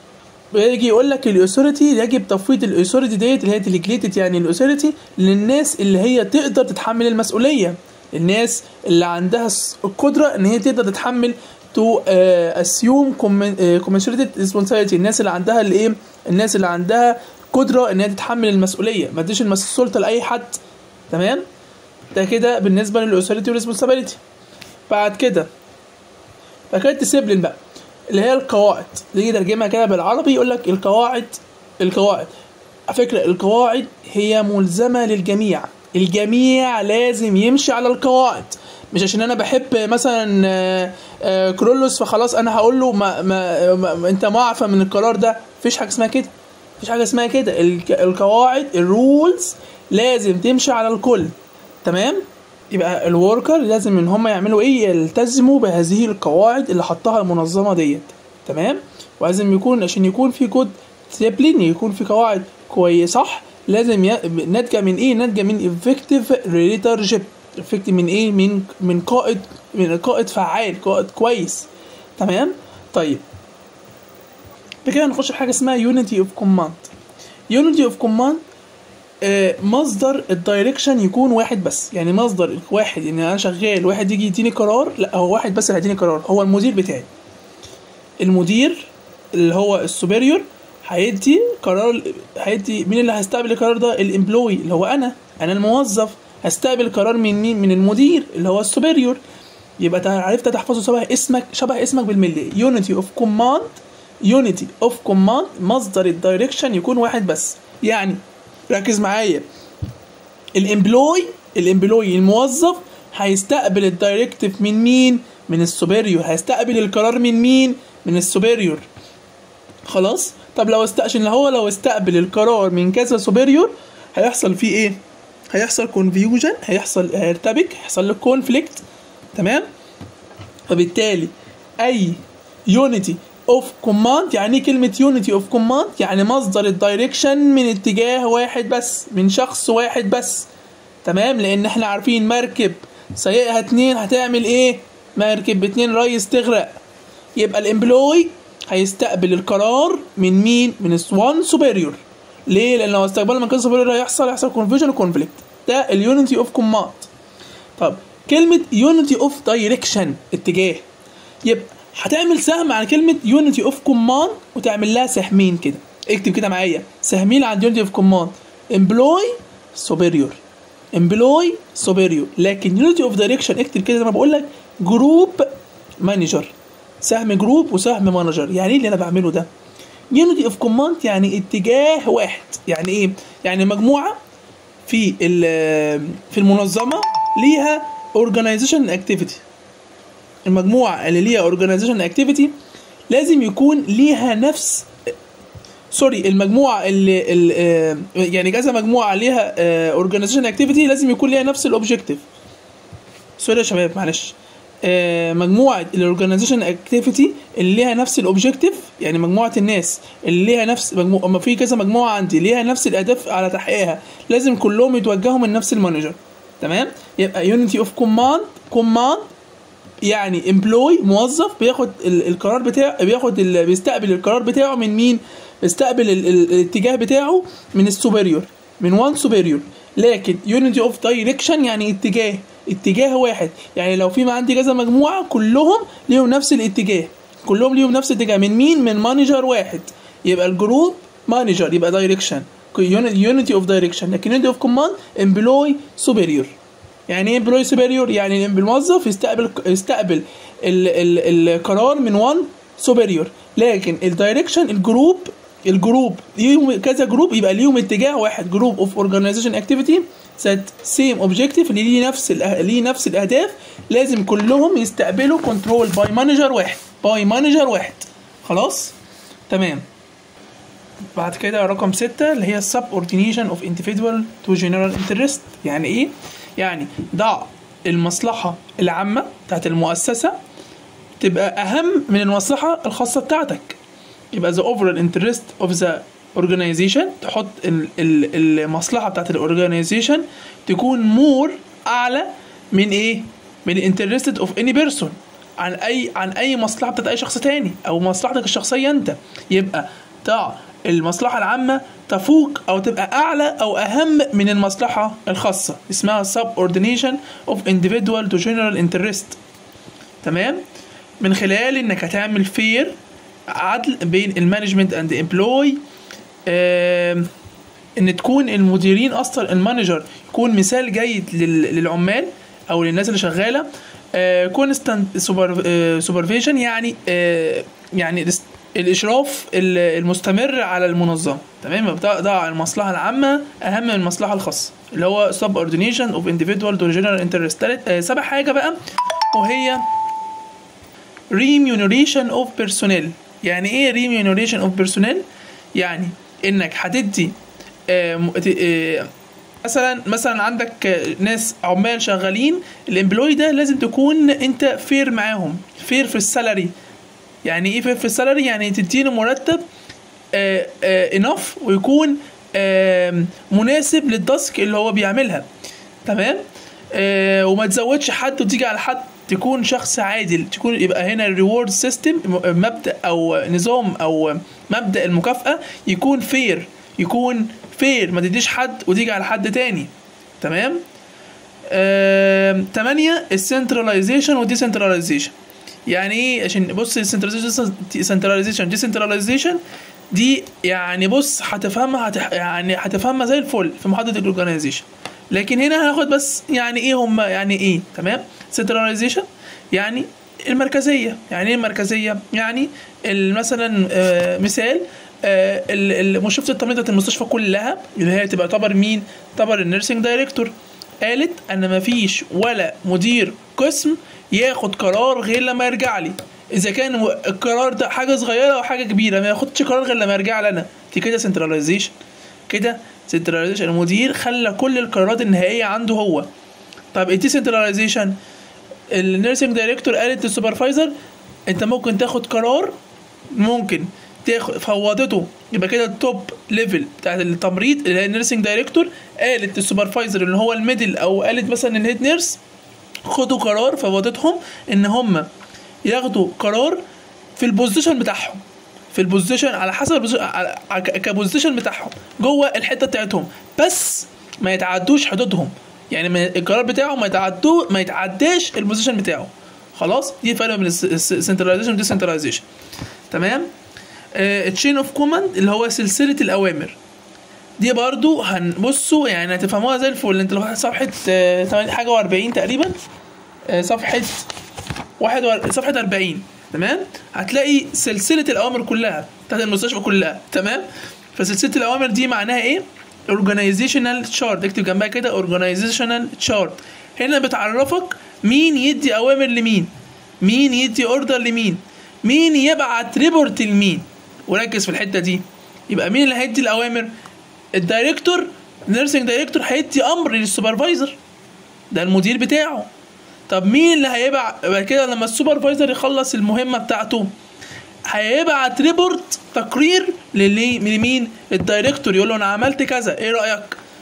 ويجي يقول لك الاثوريتي يجب تفويض الاثوريتي ديت اللي هي ديليجيتد يعني الاثوريتي للناس اللي هي تقدر تتحمل المسؤوليه الناس اللي عندها الس- القدره ان هي تقدر تتحمل تو اسيوم كومنسيريتد ريسبونسابيلتي الناس اللي عندها الايه الناس اللي عندها قدره ان هي تتحمل المسؤوليه ما تديش المس- السلطه لاي حد تمام ده كده بالنسبه للاثوريتي والريسبونسابيلتي بعد كده بعد كده الديسيبلين بقى اللي هي القواعد نيجي نترجمها كده بالعربي يقول لك القواعد القواعد على فكره القواعد هي ملزمه للجميع الجميع لازم يمشي على القواعد مش عشان انا بحب مثلا آه، آه، كرولوس فخلاص انا هقول له ما, ما, ما, ما انت معفى من القرار ده مفيش حاجه اسمها كده مفيش حاجه اسمها كده الك- القواعد الرولز لازم تمشي على الكل تمام يبقى الوركر لازم ان هم يعملوا ايه يلتزموا بهذه القواعد اللي حطها المنظمه ديت تمام ولازم يكون عشان يكون في كود ديسيبلين يكون في قواعد كويس صح لازم ي... ناتجه من ايه ناتجه من effective leadership effective من ايه من من قائد من قائد فعال قائد كويس تمام طيب بكده نخش في حاجه اسمها unity of command unity of command آه، مصدر الدايركشن يكون واحد بس يعني مصدر واحد ان انا شغال واحد يجي يديني قرار لا هو واحد بس اللي هيديني قرار هو المدير بتاعي المدير اللي هو السوبريور هيدي قرار هيدي مين اللي هيستقبل القرار ده الامبلوي اللي هو انا انا الموظف هستقبل قرار من مين من المدير اللي هو السوبريور يبقى تع- عرفت تحفظه شبه اسمك شبه اسمك بالملي يونيتي اوف كوماند يونيتي اوف كوماند مصدر الدايركشن يكون واحد بس يعني ركز معايا الامبلوي الامبلوي الموظف هيستقبل الدايركتيف من مين من السوبريور هيستقبل القرار من مين من السوبريور خلاص طب لو است... عشان هو لو استقبل القرار من كذا سوبريور هيحصل فيه ايه هيحصل كونفيوجن هيحصل هيرتبك هيحصل له كونفليكت تمام فبالتالي اي يونيتي اوف كوماند يعني ايه كلمه يونيتي اوف كوماند يعني مصدر الدايركشن من اتجاه واحد بس من شخص واحد بس تمام لان احنا عارفين مركب سايقها اتنين هتعمل ايه مركب باتنين ريس تغرق يبقى الامبلوي هيستقبل القرار من مين من الوان سوبيريور ليه لان لو استقبل من كان سوبيريور هيحصل هيحصل كونفيوجن وكونفليكت ده اليونيتي اوف كوماند طب كلمه يونيتي اوف دايركشن اتجاه يبقى هتعمل سهم على كلمه يونيتي اوف كوماند وتعمل لها سهمين كده اكتب كده معايا سهمين عند يونيتي اوف كوماند امبلوي سوبيريور امبلوي سوبيريور لكن يونيتي اوف دايركشن اكتب كده زي ما بقول لك جروب مانجر سهم جروب وسهم مانجر يعني ايه اللي انا بعمله ده يونيتي اوف كوماند يعني اتجاه واحد يعني ايه يعني مجموعه في في المنظمه ليها اورجانيزيشن اكتيفيتي المجموعه اللي ليها اورجانيزيشن اكتيفيتي لازم يكون ليها نفس سوري المجموعه اللي, اللي يعني كذا مجموعه ليها اورجانيزيشن اكتيفيتي لازم يكون ليها نفس الاوبجيكتيف سوري يا شباب معلش مجموعه الاورجانيزيشن اكتيفيتي اللي ليها نفس الاوبجيكتيف يعني مجموعه الناس اللي ليها نفس مجموعه اما في كذا مجموعه عندي ليها نفس الاهداف على تحقيقها لازم كلهم يتوجهوا من نفس المانجر تمام يبقى يونيتي اوف كوماند كوماند يعني امبلوي موظف بياخد القرار بتاعه بياخد بيستقبل القرار بتاعه من مين بيستقبل الاتجاه بتاعه من السوبريور من وان سوبريور لكن يونيتي اوف دايركشن يعني اتجاه اتجاه واحد يعني لو في ما عندي كذا مجموعه كلهم ليهم نفس الاتجاه كلهم ليهم نفس الاتجاه من مين من مانجر واحد يبقى الجروب مانجر يبقى دايركشن يونيتي اوف دايركشن لكن يونيتي اوف كوماند امبلوي سوبريور يعني ايه امبلوي سوبريور يعني الموظف يستقبل يستقبل ال ال القرار من وان سوبريور لكن الدايركشن الجروب الجروب ليهم كذا جروب يبقى ليهم اتجاه واحد جروب اوف اورجانيزيشن اكتيفيتي ذات سيم اوبجيكتيف اللي ليه نفس ليه نفس الاهداف لازم كلهم يستقبلوا كنترول باي مانجر واحد باي مانجر واحد خلاص تمام بعد كده رقم ستة اللي هي subordination of individual to general interest يعني ايه؟ يعني ضع المصلحة العامة بتاعت المؤسسة تبقى أهم من المصلحة الخاصة بتاعتك يبقى the overall interest of the organization تحط ال ال المصلحة بتاعت الاورجانيزيشن تكون مور أعلى من إيه؟ من interested of any person عن أي عن أي مصلحة بتاعت أي شخص تاني أو مصلحتك الشخصية أنت يبقى ضع المصلحة العامة تفوق أو تبقى أعلى أو أهم من المصلحة الخاصة اسمها subordination of individual to general interest تمام من خلال إنك هتعمل فير عدل بين المانجمنت اند امبلوي ان تكون المديرين اصلا المانجر يكون مثال جيد للعمال او للناس اللي شغاله كونستانت سوبرفيجن يعني آه يعني الاشراف المستمر على المنظمه تمام ضع المصلحه العامه اهم من المصلحه الخاصه اللي هو subordination of individual to general interest تالت آه سابع حاجه بقى وهي remuneration of personnel يعني ايه remuneration of personnel يعني انك هتدي آه آه مثلا مثلا عندك ناس عمال شغالين الامبلوي ده لازم تكون انت فير معاهم فير في السالري يعني ايه فير في السالري يعني تديله مرتب انف ويكون آه مناسب للدسك اللي هو بيعملها تمام وما تزودش حد وتيجي على حد تكون شخص عادل تكون يبقى هنا الريورد سيستم مبدا او نظام او مبدا المكافاه يكون فير يكون فير ما تديش حد وتيجي على حد تاني تمام آه، تمانية السنتراليزيشن والديسنتراليزيشن يعني ايه عشان بص السنتراليزيشن ديسنتراليزيشن دي يعني بص هتفهمها هتح... يعني هتفهمها زي الفل في محاضره الاورجنايزيشن لكن هنا هناخد بس يعني ايه هم يعني ايه تمام سنتراليزيشن يعني المركزيه يعني ايه المركزيه يعني مثلا آه مثال آه مشرفه التمريض بتاعت المستشفى كلها اللي هي تبقى تعتبر مين تعتبر النيرسينج دايركتور قالت ان مفيش ولا مدير قسم ياخد قرار غير لما يرجع لي اذا كان القرار ده حاجه صغيره او حاجه كبيره ما ياخدش قرار غير لما يرجع لي انا دي كده سنتراليزيشن كده سنتراليزيشن المدير خلى كل القرارات النهائيه عنده هو طب الدي سنتراليزيشن النيرسينج دايركتور قالت للسوبرفايزر انت ممكن تاخد قرار ممكن تاخد فوضته يبقى كده التوب ليفل بتاعت التمريض اللي هي النيرسينج دايركتور قالت للسوبرفايزر اللي هو الميدل او قالت مثلا الهيد نيرس خدوا قرار فوضتهم ان هم ياخدوا قرار في البوزيشن بتاعهم في البوزيشن على حسب البوزيشن على على- كبوزيشن بتاعهم جوه الحته بتاعتهم بس ما يتعدوش حدودهم يعني ما- القرار بتاعه ما يتعدو ما يتعداش البوزيشن بتاعه خلاص دي الفرق بين السنتراليزيشن والديسنتراليزيشن تمام تشين اوف كوماند اللي هو سلسله الاوامر دي برضو هنبصوا يعني هتفهموها زي الفل انت لو فتحت صفحه آه، 8 حاجه و40 تقريبا آه، صفحه واحد و... صفحه 40 تمام هتلاقي سلسله الاوامر كلها بتاعت المستشفى كلها تمام فسلسله الاوامر دي معناها ايه organizational chart اكتب جنبها كده organizational chart هنا بتعرفك مين يدي اوامر لمين مين يدي اوردر لمين مين يبعت ريبورت لمين وركز في الحته دي يبقى مين اللي هيدي الاوامر الدايركتور نيرسينج دايركتور هيدي امر للسوبرفايزر ده المدير بتاعه طب مين اللي هيبعت بعد كده لما السوبرفايزر يخلص المهمه بتاعته هيبعت ريبورت تقرير للي- لمين الدايركتور يقول له انا عملت كذا ايه رايك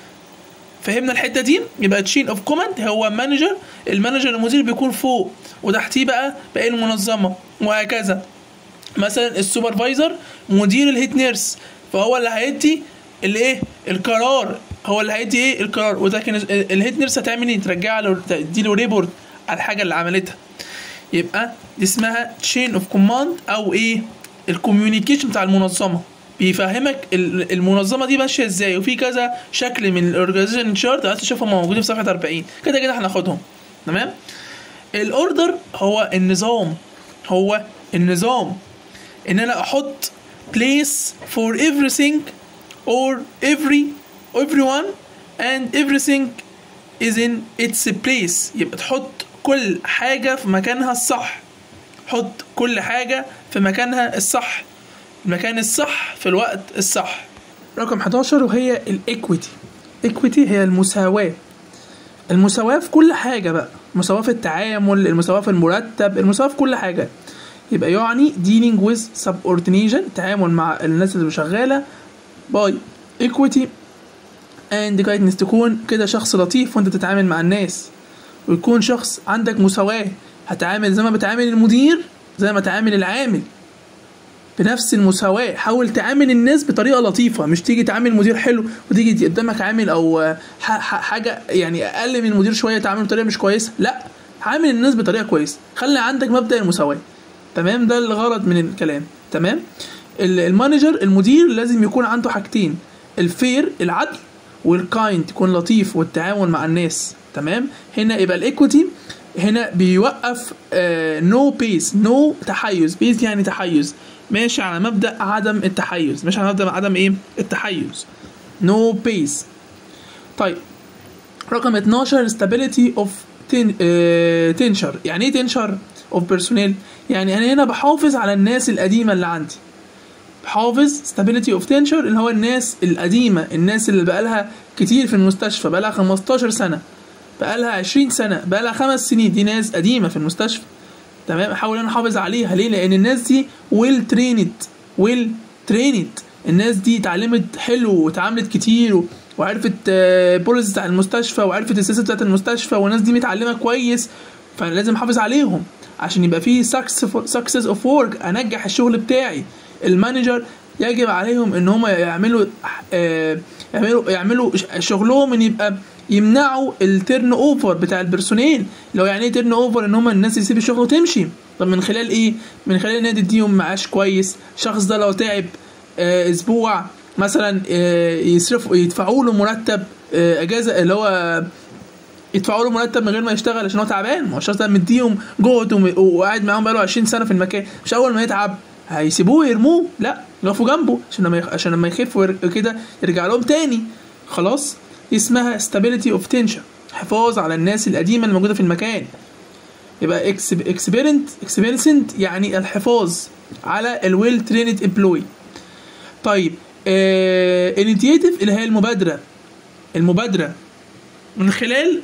فهمنا الحته دي يبقى تشين اوف كوماند هو مانجر المانجر المدير بيكون فوق وتحتيه بقى باقي المنظمه وهكذا مثلا السوبرفايزر مدير الهيت نيرس فهو اللي هيدي الايه القرار هو اللي هيدي ايه القرار ولكن الهيت نيرس هتعمل ايه ترجع له تدي له ريبورت على الحاجه اللي عملتها يبقى دي اسمها تشين اوف كوماند او ايه الكوميونيكيشن بتاع المنظمه بيفهمك ال- المنظمه دي ماشيه ازاي وفي كذا شكل من الاورجانيزيشن شارت عايز تشوفهم موجودين في صفحه 40 كده كده هناخدهم تمام الاوردر هو النظام هو النظام ان انا احط place for everything or every everyone and everything is in its place يبقى تحط كل حاجة في مكانها الصح حط كل حاجة في مكانها الصح المكان الصح في الوقت الصح رقم 11 وهي الايكويتي ايكويتي هي المساواة المساواة في كل حاجة بقى المساواة في التعامل المساواة في المرتب المساواة في كل حاجة يبقى يعني dealing with subordination التعامل مع الناس اللي شغالة by equity and guidance تكون كده شخص لطيف وانت بتتعامل مع الناس ويكون شخص عندك مساواة هتعامل زي ما بتعامل المدير زي ما تعامل العامل بنفس المساواة حاول تعامل الناس بطريقة لطيفة مش تيجي تعامل مدير حلو وتيجي قدامك عامل او آه، ح- ح- حاجة يعني اقل من المدير شوية تعامل بطريقة مش كويسة لا عامل الناس بطريقة كويسة خلي عندك مبدأ المساواة تمام ده الغرض من الكلام تمام ال- المانجر المدير لازم يكون عنده حاجتين الفير العدل والكايند يكون لطيف والتعاون مع الناس تمام هنا يبقى الايكوتي هنا بيوقف نو بيس نو تحيز بيس يعني تحيز ماشي على مبدا عدم التحيز ماشي على مبدا عدم ايه التحيز نو بيس طيب رقم 12 stability of ten, آه تنشر يعني ايه تنشر اوف بيرسونيل يعني انا هنا بحافظ على الناس القديمه اللي عندي بحافظ stability of tenure اللي هو الناس القديمه الناس اللي بقالها كتير في المستشفى بقالها 15 سنه بقالها 20 سنه بقالها خمس سنين دي ناس قديمه في المستشفى تمام احاول انا احافظ عليها ليه لان الناس دي ويل تريند ويل تريند الناس دي اتعلمت حلو واتعاملت كتير و- وعرفت بوليس بتاع المستشفى وعرفت السياسه بتاعت المستشفى والناس دي متعلمه كويس فانا لازم احافظ عليهم عشان يبقى في سكسس اوف ورك انجح الشغل بتاعي المانجر يجب عليهم ان هم يعملوا آه، يعملوا يعملوا ش- شغلهم ان يبقى يمنعوا التيرن اوفر بتاع البرسونيل لو يعني ايه تيرن اوفر ان هم الناس يسيب الشغل وتمشي طب من خلال ايه من خلال ان تديهم معاش كويس الشخص ده لو تعب آه، اسبوع مثلا آه، يصرفوا يدفعوا له مرتب آه، اجازه اللي هو يدفعوا له مرتب من غير ما يشتغل عشان هو تعبان ما هو الشخص ده مديهم جهد وم- وقاعد معاهم بقاله 20 سنه في المكان مش اول ما يتعب هيسيبوه يرموه لا يقفوا جنبه عشان لما يخ... عشان لما يخف وير- كده يرجع لهم تاني خلاص دي اسمها stability of tension حفاظ على الناس القديمه اللي موجوده في المكان يبقى اكسبيرنت اكسبيرنسنت يعني الحفاظ على الويل تريند امبلوي طيب انيتيتيف اللي هي المبادره المبادره من خلال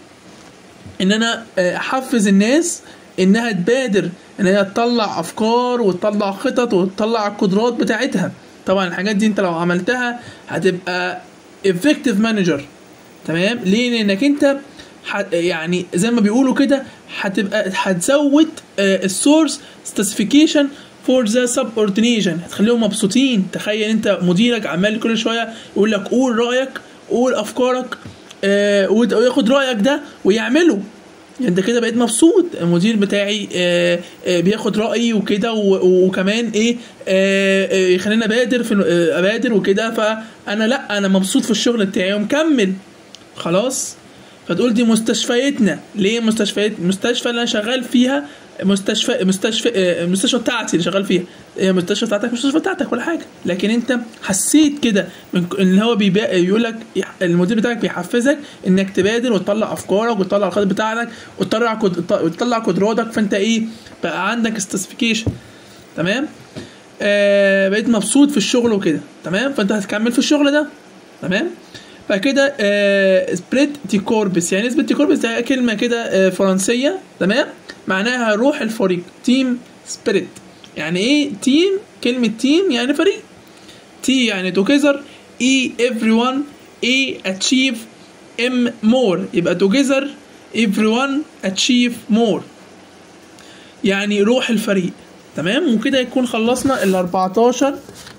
ان انا آه، احفز الناس انها تبادر ان هي تطلع افكار وتطلع خطط وتطلع القدرات بتاعتها طبعا الحاجات دي انت لو عملتها هتبقى effective manager تمام ليه لانك انت ح- يعني زي ما بيقولوا كده هتبقى هتزود السورس سبيسيفيكيشن فور ذا سبوردينيشن هتخليهم مبسوطين تخيل انت مديرك عمال كل شويه يقول لك قول رايك قول افكارك آه، وت- وياخد رايك ده ويعمله انت كده بقيت مبسوط المدير بتاعي آه، آه، بياخد رايي وكده و- وكمان ايه آه، آه، يخليني ابادر في آه، ابادر وكده فانا لا انا مبسوط في الشغل بتاعي ومكمل خلاص فتقول دي مستشفياتنا ليه مستشفيات المستشفى اللي انا شغال فيها مستشفى مستشفى آه، المستشفى بتاعتي اللي شغال فيها هي المستشفى بتاعتك مش المستشفى بتاعتك ولا حاجه لكن انت حسيت كده من ك- ان هو بيبقى يقول لك يح- المدير بتاعك بيحفزك انك تبادر وتطلع افكارك وتطلع الخطط بتاعتك وتطلع قد- وتطلع قدراتك فانت ايه بقى عندك سبيسيفيكيشن تمام آه بقيت مبسوط في الشغل وكده تمام فانت هتكمل في الشغل ده تمام بعد كده سبريت دي كوربس يعني سبريت دي كوربس ده كلمه كده آه، فرنسيه تمام معناها روح الفريق تيم سبريت يعني ايه تيم كلمه تيم يعني فريق تي يعني توجذر اي ايفري ون اي اتشيف ام مور يبقى توجذر ايفري ون اتشيف مور يعني روح الفريق تمام وكده يكون خلصنا ال 14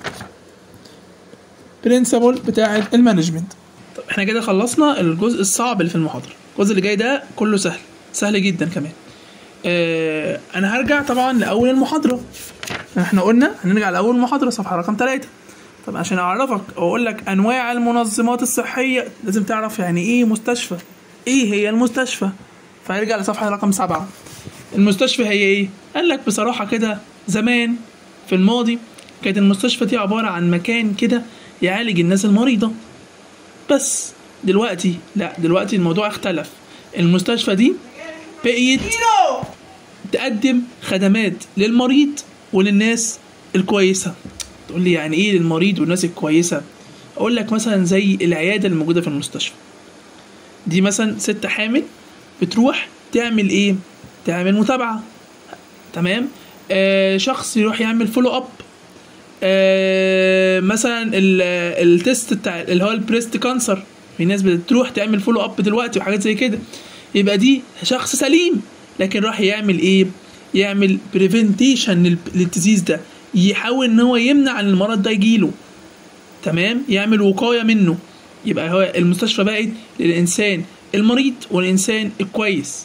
برنسبل بتاعه المانجمنت طب احنا كده خلصنا الجزء الصعب اللي في المحاضره الجزء اللي جاي ده كله سهل سهل جدا كمان اه انا هرجع طبعا لاول المحاضره احنا قلنا هنرجع لاول المحاضره صفحه رقم 3 طب عشان اعرفك واقول لك انواع المنظمات الصحيه لازم تعرف يعني ايه مستشفى ايه هي المستشفى فهرجع لصفحه رقم 7 المستشفى هي ايه قال لك بصراحه كده زمان في الماضي كانت المستشفى دي عباره عن مكان كده يعالج الناس المريضه بس دلوقتي لا دلوقتي الموضوع اختلف المستشفى دي بقيت تقدم خدمات للمريض وللناس الكويسه تقول لي يعني ايه للمريض والناس الكويسه اقول لك مثلا زي العياده الموجوده في المستشفى دي مثلا ست حامل بتروح تعمل ايه تعمل متابعه تمام آه شخص يروح يعمل فولو اب آه مثلا ال- التست بتاع اللي هو البريست كانسر في ناس بتروح تعمل فولو اب دلوقتي وحاجات زي كده يبقى دي شخص سليم لكن راح يعمل ايه يعمل بريفنتيشن للديزيز ده يحاول ان هو يمنع ان المرض ده يجيله تمام يعمل وقايه منه يبقى هو المستشفى بقت للانسان المريض والانسان الكويس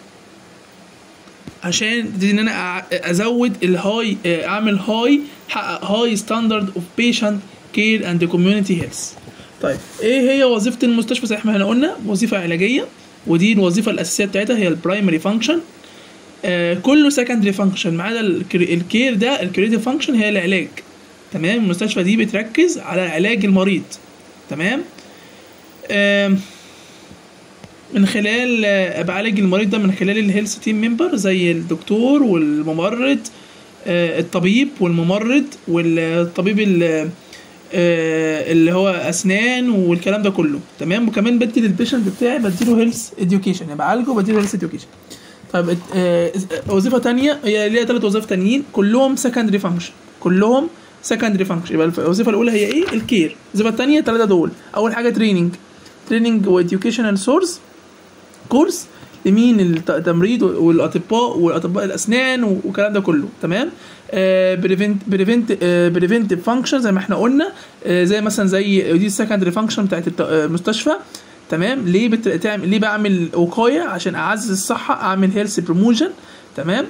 عشان ابتدي ان انا أع- ازود الهاي اعمل هاي حقق هاي ستاندرد اوف بيشنت كير اند كوميونتي هيلث طيب ايه هي وظيفه المستشفى زي ما احنا قلنا وظيفه علاجيه ودي الوظيفه الاساسيه بتاعتها هي البرايمري فانكشن آه كله سكندري فانكشن ما عدا الكري- الكير ده الكريتيف فانكشن هي العلاج تمام المستشفى دي بتركز على علاج المريض تمام آم، من خلال آه، بعالج المريض ده من خلال الهيلث تيم ممبر زي الدكتور والممرض آه، الطبيب والممرض والطبيب ال- آه، اللي هو اسنان والكلام ده كله تمام وكمان بدي للبيشنت بتاعي بديله هيلث اديوكيشن يعني بعالجه بديله هيلث اديوكيشن طيب ات- آه، وظيفه تانية هي ليها ثلاث وظائف تانيين كلهم سكندري فانكشن كلهم سكندري فانكشن يبقى الف- الوظيفه الاولى هي ايه الكير الوظيفه الثانيه ثلاثه دول اول حاجه تريننج تريننج واديوكيشنال سورس كورس لمين الت- التمريض والاطباء والاطباء الاسنان والكلام ده كله تمام بريفنت بريفنت بريفنتيف فانكشن زي ما احنا قلنا آه، زي مثلا زي دي السكندري فانكشن بتاعت الت- آه، المستشفى تمام ليه بتعمل ليه بعمل وقايه عشان اعزز الصحه اعمل هيلث بروموشن تمام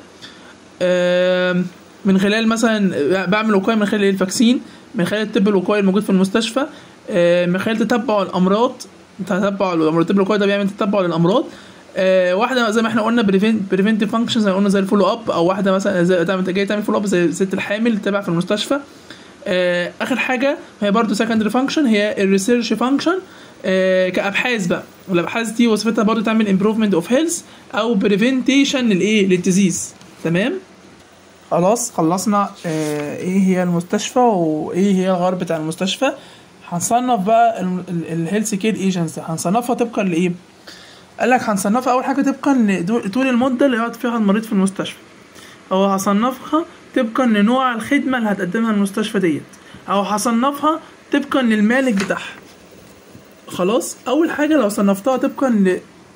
آم، من خلال مثلا بعمل وقايه من خلال الفاكسين من خلال الطب الوقائي الموجود في المستشفى آه، من خلال تتبع الامراض تتبع الامراض الطب الوقائي ده بيعمل تتبع للامراض آه، واحده زي ما احنا قلنا بريفنتيف فانكشن زي ما قلنا زي الفولو اب او واحده مثلا زي تعمل جاي تعمل فولو اب زي الست الحامل اللي تابع في المستشفى آه، اخر حاجه هي برضو سكندري فانكشن هي الريسيرش فانكشن كابحاث بقى والابحاث دي وظيفتها برضو تعمل امبروفمنت اوف هيلث او بريفنتيشن للايه للديزيز تمام خلاص خلصنا آه ايه هي المستشفى وايه هي الغرض بتاع المستشفى هنصنف بقى الهيلث كير ايجنسي هنصنفها طبقا لايه قال لك هنصنفها اول حاجه طبقا لطول المده اللي يقعد فيها المريض في المستشفى او هصنفها طبقا لنوع الخدمه اللي هتقدمها المستشفى ديت او هصنفها طبقا للمالك بتاعها خلاص اول حاجه لو صنفتها طبقا ل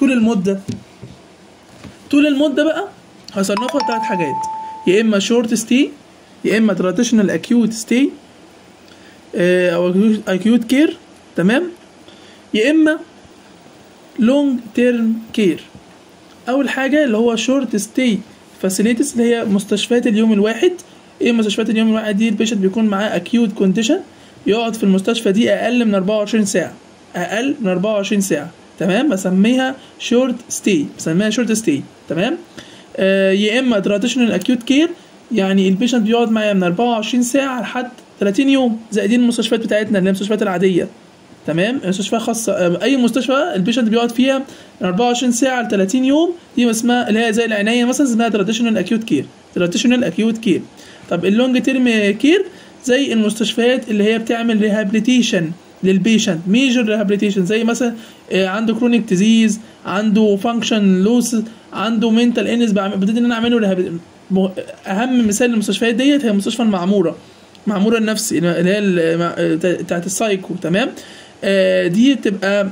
طول المده طول المده بقى هصنفها ثلاث حاجات يا اما شورت ستي يا اما تراديشنال اكيوت ستي او اكيوت كير تمام يا اما لونج تيرم كير اول حاجه اللي هو شورت ستي فاسيليتيز اللي هي مستشفيات اليوم الواحد ايه مستشفيات اليوم الواحد دي البيشنت بيكون معاه اكيوت كونديشن يقعد في المستشفى دي اقل من 24 ساعه اقل من 24 ساعه تمام بسميها شورت ستي بسميها شورت ستي تمام آه يا اما تراديشنال اكيوت كير يعني البيشنت بيقعد معايا من 24 ساعه لحد 30 يوم زي دي المستشفيات بتاعتنا اللي هي المستشفيات العاديه تمام مستشفى خاصه آه، اي مستشفى البيشنت بيقعد فيها من 24 ساعه ل 30 يوم دي اسمها اللي هي زي العنايه مثلا اسمها تراديشنال اكيوت كير تراديشنال اكيوت كير طب اللونج تيرم كير زي المستشفيات اللي هي بتعمل ريهابيليتيشن للبيشنت ميجر ريهابيليتيشن زي مثلا آه، عنده كرونيك ديزيز عنده فانكشن لوس عنده منتال انس ببتدي ان انا اعمله rehabilitation. م- اهم مثال للمستشفيات ديت هي مستشفى المعموره معموره النفسي اللي هي ال- مع- بتاعت السايكو تمام آه، دي بتبقى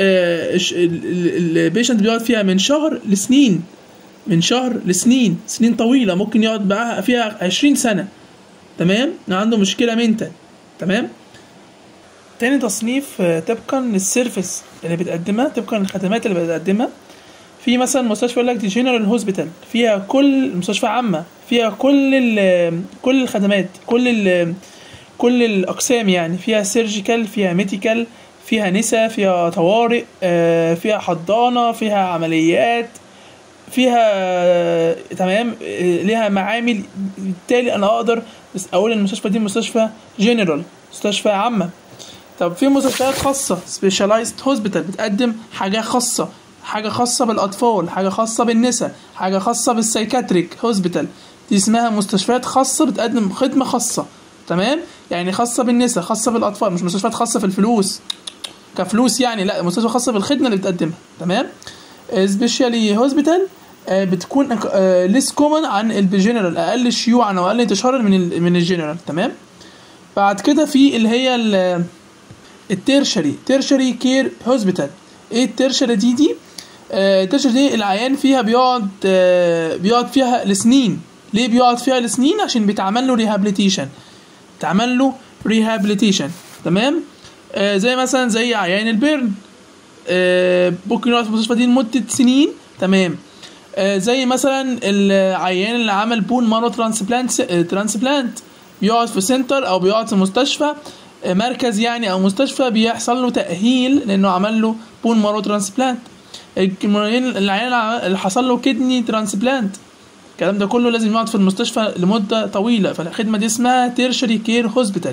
البيشنت بيقعد فيها من شهر لسنين من شهر لسنين سنين طويله ممكن يقعد معاها فيها 20 سنه تمام عنده مشكله منتال تمام تاني تصنيف آه، طبقا للسيرفيس اللي بتقدمها طبقا للخدمات اللي بتقدمها في مثلا مستشفى يقول لك دي جنرال هوسبيتال فيها كل مستشفى عامه فيها كل ال- كل الخدمات كل ال كل الاقسام يعني فيها سيرجيكال فيها ميديكال فيها نسا فيها طوارئ آه، فيها حضانه فيها عمليات فيها آه، تمام آه، ليها معامل بالتالي انا اقدر بس اقول ان المستشفى دي مستشفى جنرال مستشفى عامه طب في مستشفيات خاصه سبيشاليزد هوسبيتال بتقدم حاجه خاصه حاجه خاصه بالاطفال حاجه خاصه بالنساء حاجه خاصه بالسايكاتريك هوسبيتال دي اسمها مستشفيات خاصه بتقدم خدمه خاصه تمام يعني خاصه بالنساء خاصه بالاطفال مش مستشفيات خاصه في الفلوس كفلوس يعني لا مستشفى خاصه بالخدمه اللي بتقدمها تمام سبيشالي هوسبيتال بتكون ليس كومن عن الجنرال اقل شيوعا او اقل انتشارا من ال من الجنرال تمام بعد كده في اللي هي ال- التيرشري تيرشري كير هوسبيتال ايه التيرشري دي دي آه، التيرشري دي العيان فيها بيقعد آه، بيقعد فيها لسنين ليه بيقعد فيها لسنين عشان بيتعمل له ريهابيليتيشن تعمل له ريهابيليتيشن تمام آه زي مثلا زي عيان البرن آه ممكن يقعد في المستشفى دي لمدة سنين تمام آه زي مثلا العيان اللي عمل بون مارو ترانسبلانت آه ترانسبلانت بيقعد في سنتر او بيقعد في مستشفى آه مركز يعني او مستشفى بيحصل له تأهيل لانه عمل له بون مارو ترانسبلانت العيان العيان اللي حصل له كدني ترانسبلانت الكلام ده كله لازم يقعد في المستشفى لمدة طويلة فالخدمة دي اسمها تيرشري كير هوسبيتال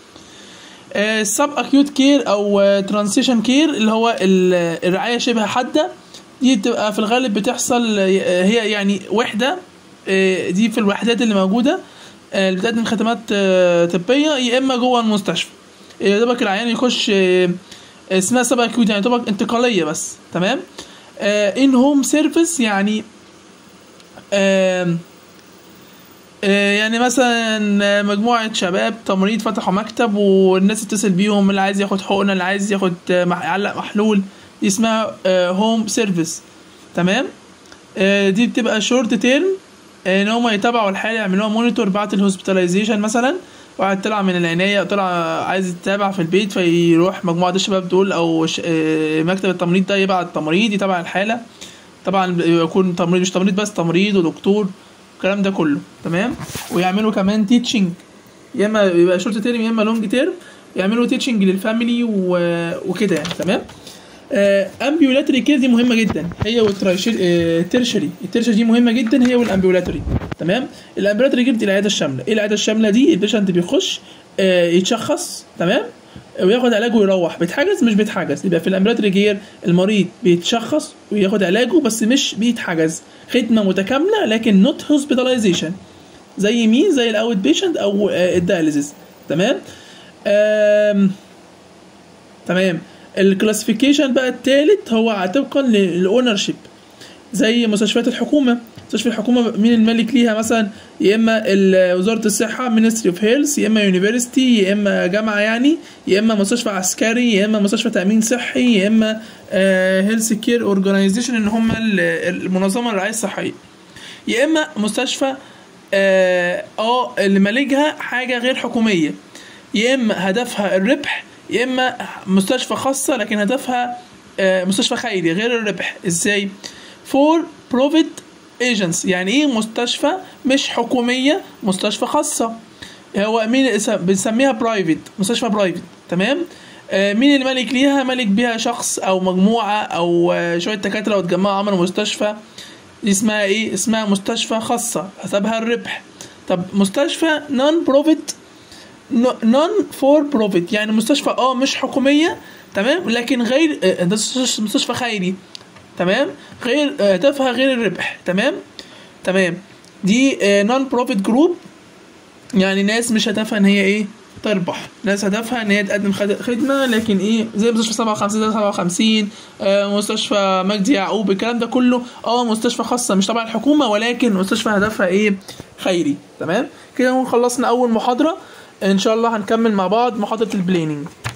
السب اكيوت كير او ترانسيشن كير اللي هو ال- الرعاية شبه حادة دي بتبقى في الغالب بتحصل آه، هي يعني وحدة آه، دي في الوحدات اللي موجودة آه، اللي بتقدم خدمات آه، طبية يا اما جوه المستشفى يا دوبك العيان يخش آه، اسمها سب اكيوت يعني دوبك انتقالية بس تمام ان هوم سيرفيس يعني آم، آه، يعني مثلا مجموعة شباب تمريض فتحوا مكتب والناس تتصل بيهم اللي عايز ياخد حقنة اللي عايز ياخد آه، مح- يعلق محلول دي اسمها هوم سيرفيس تمام آه، دي بتبقى شورت تيرم ان هم يتابعوا الحالة يعملوها مونيتور بعد الهوسبيتاليزيشن مثلا واحد طلع من العناية طلع عايز يتابع في البيت فيروح مجموعة الشباب دول او ش- آه، مكتب التمريض ده يبعت تمريض يتابع الحالة طبعا يكون تمريض مش تمريض بس تمريض ودكتور الكلام ده كله تمام ويعملوا كمان تيتشنج يا اما يبقى شورت تيرم يا اما لونج تيرم يعملوا تيتشنج للفاميلي و... وكده يعني تمام امبيولاتري كير دي مهمه جدا هي والترشري الترشري دي مهمه جدا هي والامبيولاتري تمام الامبيولاتري كير دي العياده الشامله ايه العياده الشامله دي البيشنت بيخش آه، يتشخص تمام وياخد علاجه ويروح بيتحجز مش بيتحجز يبقى في الامبيولاتري كير المريض بيتشخص وياخد علاجه بس مش بيتحجز خدمه متكامله لكن نوت هوسبيتاليزيشن زي مين زي الاوت بيشنت او آه، الدياليزيس تمام آم، تمام الكلاسيفيكيشن بقى التالت هو طبقا للاونر شيب زي مستشفيات الحكومه مستشفى الحكومه مين المالك ليها مثلا يا اما ال- وزاره الصحه مينستري اوف هيلث يا اما يونيفرستي يا اما جامعه يعني يا اما مستشفى عسكري يا اما مستشفى تامين صحي يا اما هيلث كير اورجانيزيشن ان هم ال- المنظمه الرعايه الصحيه يا اما مستشفى اه آه، اللي مالكها حاجه غير حكوميه يا اما هدفها الربح يا اما مستشفى خاصه لكن هدفها آه، مستشفى خيري غير الربح ازاي فور بروفيت ايجنس يعني ايه مستشفى مش حكوميه مستشفى خاصه هو مين اسم- بنسميها برايفت مستشفى برايفت تمام آه، مين اللي مالك ليها مالك بيها شخص او مجموعه او آه، شويه دكاتره واتجمعوا عملوا مستشفى دي اسمها ايه اسمها مستشفى خاصه حسبها الربح طب مستشفى نون بروفيت نون فور بروفيت يعني مستشفى اه مش حكوميه تمام لكن غير آه، ده مستشفى خيري تمام غير آه، هدفها غير الربح تمام تمام دي نون بروفيت جروب يعني ناس مش هدفها ان هي ايه تربح ناس هدفها ان هي تقدم خد- خدمه لكن ايه زي مستشفى 57 زي 57 آه مستشفى مجدي يعقوب الكلام ده كله اه مستشفى خاصه مش تبع الحكومه ولكن مستشفى هدفها ايه خيري تمام كده نكون خلصنا اول محاضره ان شاء الله هنكمل مع بعض محاضره البلاننج